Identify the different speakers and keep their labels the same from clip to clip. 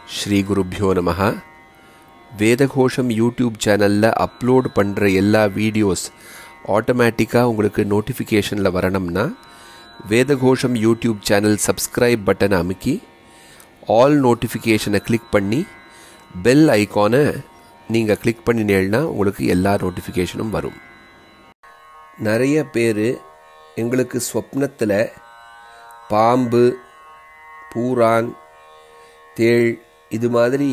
Speaker 1: ஸ்ரீ குருப்பியோ நமஹ வேதகோஷம் யூடியூப் சேனலில் அப்லோட் பண்ணுற எல்லா வீடியோஸ் ஆட்டோமேட்டிக்காக உங்களுக்கு நோட்டிஃபிகேஷனில் வரணும்னா வேதகோஷம் யூடியூப் சேனல் சப்ஸ்கிரைப் பட்டனை அமுக்கி ஆல் நோட்டிஃபிகேஷனை கிளிக் பண்ணி பெல் ஐக்கானை நீங்கள் கிளிக் பண்ணினேன்னா உங்களுக்கு எல்லா நோட்டிஃபிகேஷனும் வரும் நிறைய பேர் எங்களுக்கு ஸ்வப்னத்தில் பாம்பு பூரான் தேள் இது மாதிரி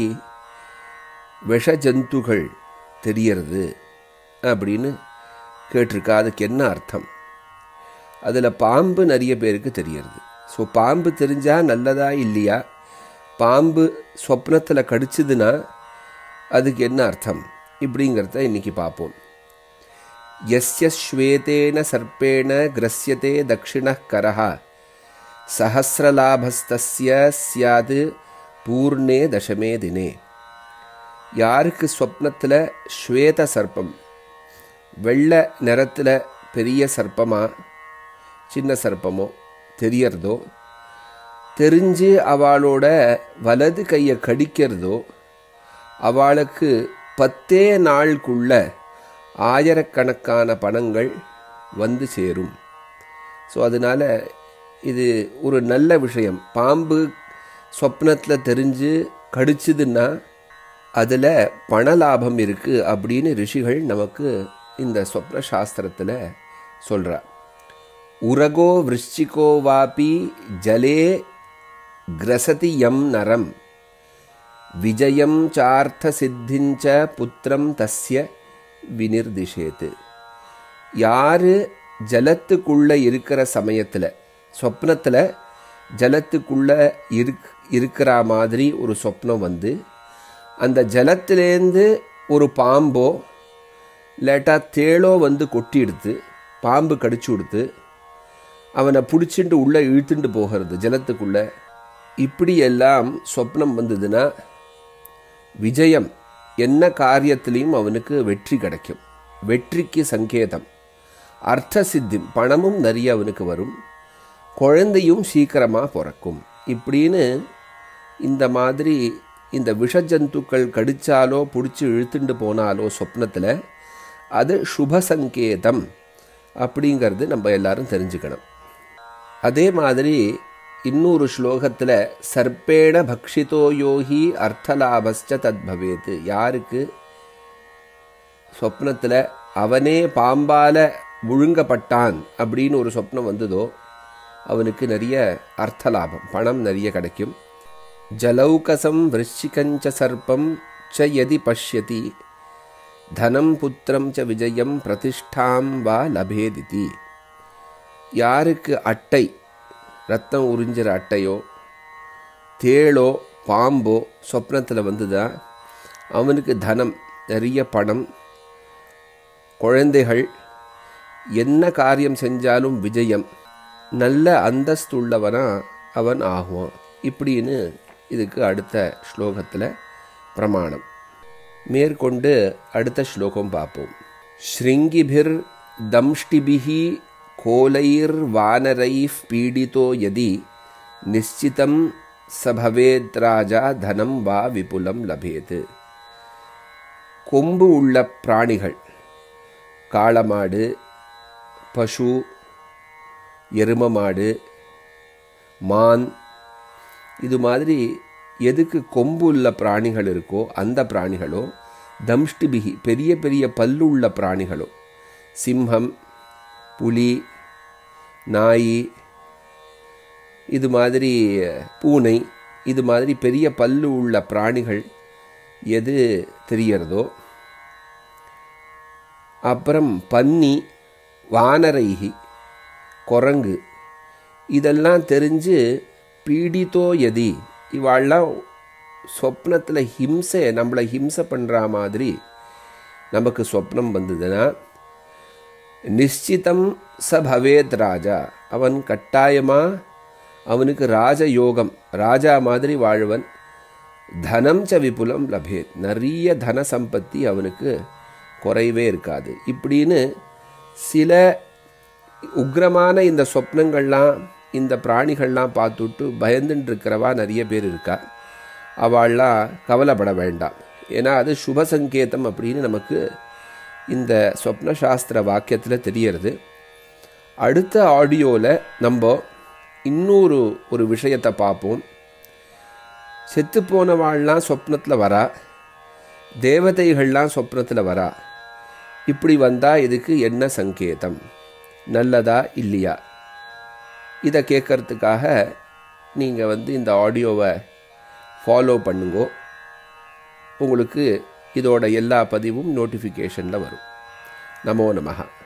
Speaker 1: விஷ ஜந்துகள் தெரியறது அப்படின்னு கேட்டிருக்கா அதுக்கு என்ன அர்த்தம் அதில் பாம்பு நிறைய பேருக்கு தெரியறது ஸோ பாம்பு தெரிஞ்சால் நல்லதா இல்லையா பாம்பு சொப்னத்தில் கடிச்சதுன்னா அதுக்கு என்ன அர்த்தம் இப்படிங்கிறத இன்னைக்கு பார்ப்போம் எஸ்ய ஸ்வேதேன சர்ப்பேண கிரஸ்யதே தக்ஷிண கரஹா சஹசிரலாபஸ்தஸ்ய சியாது பூர்ணே தசமே தினே யாருக்கு ஸ்வப்னத்தில் ஸ்வேத சர்ப்பம் வெள்ளை நிறத்தில் பெரிய சர்ப்பமா சின்ன சர்ப்பமோ தெரியறதோ தெரிஞ்சு அவளோட வலது கையை கடிக்கிறதோ அவளுக்கு பத்தே நாளுக்குள்ள ஆயிரக்கணக்கான பணங்கள் வந்து சேரும் ஸோ அதனால் இது ஒரு நல்ல விஷயம் பாம்பு சொப்னத்தில் தெரிஞ்சு கடிச்சதுன்னா அதில் பண லாபம் இருக்குது அப்படின்னு ரிஷிகள் நமக்கு இந்த சொப்ன சாஸ்திரத்தில் சொல்கிறா உரகோ விருச்சிகோ வாபி ஜலே கிரசதி யம் நரம் விஜயம் சார்த்த சித்திஞ்ச புத்திரம் தஸ்ய வினிர்திஷேத்து யார் ஜலத்துக்குள்ளே இருக்கிற சமயத்தில் சொப்னத்தில் ஜலத்துக்குள்ளே இருக் இருக்கிற மாதிரி ஒரு சொப்னம் வந்து அந்த ஜலத்திலேருந்து ஒரு பாம்போ இல்லாட்டா தேளோ வந்து கொட்டிடுத்து பாம்பு கடிச்சு கொடுத்து அவனை பிடிச்சிட்டு உள்ளே இழுத்துட்டு போகிறது ஜலத்துக்குள்ளே இப்படியெல்லாம் சொப்னம் வந்ததுன்னா விஜயம் என்ன காரியத்திலையும் அவனுக்கு வெற்றி கிடைக்கும் வெற்றிக்கு சங்கேதம் அர்த்த சித்தி பணமும் நிறைய அவனுக்கு வரும் குழந்தையும் சீக்கிரமாக பிறக்கும் இப்படின்னு இந்த மாதிரி இந்த விஷஜந்துக்கள் கடிச்சாலோ பிடிச்சி இழுத்துண்டு போனாலோ சொப்னத்தில் அது சுப சங்கேதம் அப்படிங்கிறது நம்ம எல்லாரும் தெரிஞ்சுக்கணும் அதே மாதிரி இன்னொரு ஸ்லோகத்தில் சர்ப்பேண பக்ஷிதோ யோகி அர்த்தலாபஸ்ச தத் பவேத்து யாருக்கு சொப்னத்தில் அவனே பாம்பால முழுங்கப்பட்டான் அப்படின்னு ஒரு சொப்னம் வந்ததோ அவனுக்கு நிறைய அர்த்த லாபம் பணம் நிறைய கிடைக்கும் ஜலௌகசம் விருச்சிகஞ்ச சர்ப்பம் ச எதி பஷ்யதி தனம் புத்திரம் ச விஜயம் பிரதிஷ்டாம் வா லபேதிதி யாருக்கு அட்டை ரத்தம் உறிஞ்சிற அட்டையோ தேளோ பாம்போ சொப்னத்தில் வந்துதா அவனுக்கு தனம் நிறைய பணம் குழந்தைகள் என்ன காரியம் செஞ்சாலும் விஜயம் நல்ல அந்தஸ்துள்ளவனா அவன் ஆகுவான் இப்படின்னு இதுக்கு அடுத்த ஸ்லோகத்தில் பிரமாணம் மேற்கொண்டு அடுத்த ஸ்லோகம் பார்ப்போம் ஸ்ருங்கிபிர் தம்ஷ்டிபிஹி கோலைர் வானரைஃப் பீடிதோ யதி நிச்சிதம் சபவேத் ராஜா தனம் வா விபுலம் லபேது கொம்பு உள்ள பிராணிகள் காளமாடு பசு எரும மாடு மான் இது மாதிரி எதுக்கு கொம்பு உள்ள பிராணிகள் இருக்கோ அந்த பிராணிகளோ தம்ஷ்டிபிகி பெரிய பெரிய பல்லுள்ள பிராணிகளோ சிம்ஹம் புலி நாய் இது மாதிரி பூனை இது மாதிரி பெரிய பல்லு உள்ள பிராணிகள் எது தெரியறதோ அப்புறம் பன்னி வானரைகி குரங்கு இதெல்லாம் தெரிஞ்சு பீடித்தோ எதி இவாள்லாம் சொப்னத்தில் ஹிம்சை நம்மளை ஹிம்சை பண்ணுற மாதிரி நமக்கு சொப்னம் வந்ததுன்னா நிச்சிதம் ச பவேத் ராஜா அவன் கட்டாயமாக அவனுக்கு ராஜயோகம் ராஜா மாதிரி வாழ்வன் தனம் ச விபுலம் லபேத் நிறைய தன சம்பத்தி அவனுக்கு குறைவே இருக்காது இப்படின்னு சில உக்ரமான இந்த சொப்னங்கள்லாம் இந்த பிராணிகள்லாம் பார்த்துட்டு பயந்துட்டு இருக்கிறவா நிறைய பேர் இருக்கா அவள்லாம் கவலைப்பட வேண்டாம் ஏன்னா அது சுப சங்கேதம் அப்படின்னு நமக்கு இந்த சொப்ன சாஸ்திர வாக்கியத்தில் தெரியறது அடுத்த ஆடியோவில் நம்ம இன்னொரு ஒரு விஷயத்தை பார்ப்போம் செத்து போனவாள்லாம் சொப்னத்தில் வரா தேவதைகள்லாம் சொப்னத்தில் வரா இப்படி வந்தால் இதுக்கு என்ன சங்கேதம் நல்லதா இல்லையா இதை கேட்கறதுக்காக நீங்கள் வந்து இந்த ஆடியோவை ஃபாலோ பண்ணுங்கோ உங்களுக்கு இதோட எல்லா பதிவும் நோட்டிஃபிகேஷனில் வரும் நமோ நமஹா